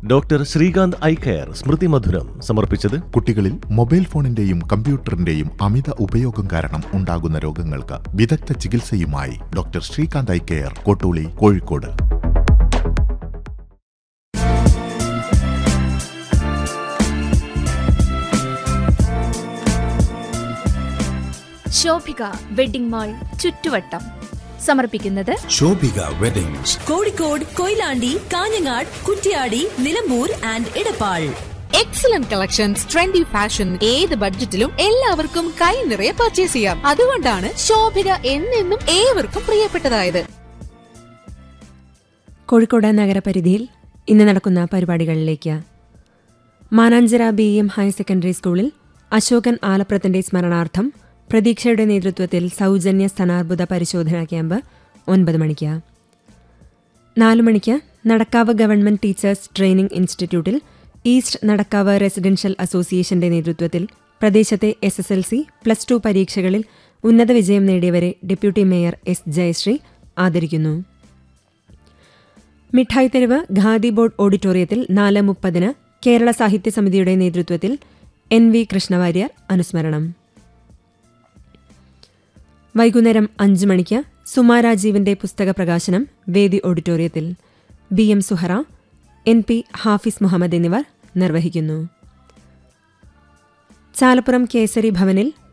doctor Srikanth eye care സ്മൃതി മധുരം സമർപ്പിച്ചത് കുട്ടികളിൽ മൊബൈൽ ഫോണിന്റെയും കമ്പ്യൂട്ടറിന്റെയും അമിത ഉപയോഗം കാരണം ഉണ്ടാകുന്ന രോഗങ്ങൾക്ക് വിദഗ്ധ ചികിത്സയുമായി doctor Srikanth eye care Kottooli Kozhikode Shobhika wedding mall ചുറ്റുവട്ടം സമർപ്പിക്കുന്നത് Shobhika weddings Kozhikode Koyilandy Kanhangad Kuttiadi Nilambur and Edappal excellent collections trendy fashion ഏത് ബഡ്ജറ്റിലും എല്ലാവർക്കും കൈ നിറയെ പർച്ചേസ് ചെയ്യാം അതുകൊണ്ടാണ് ശോഭിക എന്നെന്നും ഏവർക്കും പ്രിയപ്പെട്ടതായത് കോഴിക്കോട് നഗരപരിധിയിൽ ഇന്ന് നടക്കുന്ന പരിപാടികളിലേക്ക് Mananchira B M higher secondary സ്കൂളിൽ അശോകൻ ആലപ്രത്തിന്റെ സ്മരണാർത്ഥം പ്രതീക്ഷയുടെ നേതൃത്വത്തിൽ സൗജന്യ സ്ഥാനാർബുദ പരിശോധനാ ക്യാമ്പ് ഒൻപത് മണിക്ക് നാലു മണിക്ക് നടക്കാവ് ഗവൺമെന്റ് ടീച്ചേഴ്സ് ട്രെയിനിംഗ് ഇൻസ്റ്റിറ്റ്യൂട്ടിൽ ഈസ്റ്റ് നടക്കാവ് റെസിഡൻഷ്യൽ അസോസിയേഷന്റെ നേതൃത്വത്തിൽ പ്രദേശത്തെ S S L C plus two പരീക്ഷകളിൽ ഉന്നത വിജയം നേടിയവരെ ഡെപ്യൂട്ടി മേയർ എസ് ജയശ്രീ ആദരിക്കുന്നു മിഠായി തെരുവ് ഖാദി ബോർഡ് ഓഡിറ്റോറിയത്തിൽ നാല് മുപ്പതിന് കേരള സാഹിത്യ സമിതിയുടെ നേതൃത്വത്തിൽ എൻ വി കൃഷ്ണവാര്യർ അനുസ്മരണം വൈകുന്നേരം അഞ്ച് മണിക്ക് സുമാ രാജീവിന്റെ പുസ്തക പ്രകാശനം വേദി ഓഡിറ്റോറിയത്തിൽ B M Suhara N P Hafis Muhammad എന്നിവർ നിർവഹിക്കുന്നു ചാലപ്പുറം കേസരി ഭവനിൽ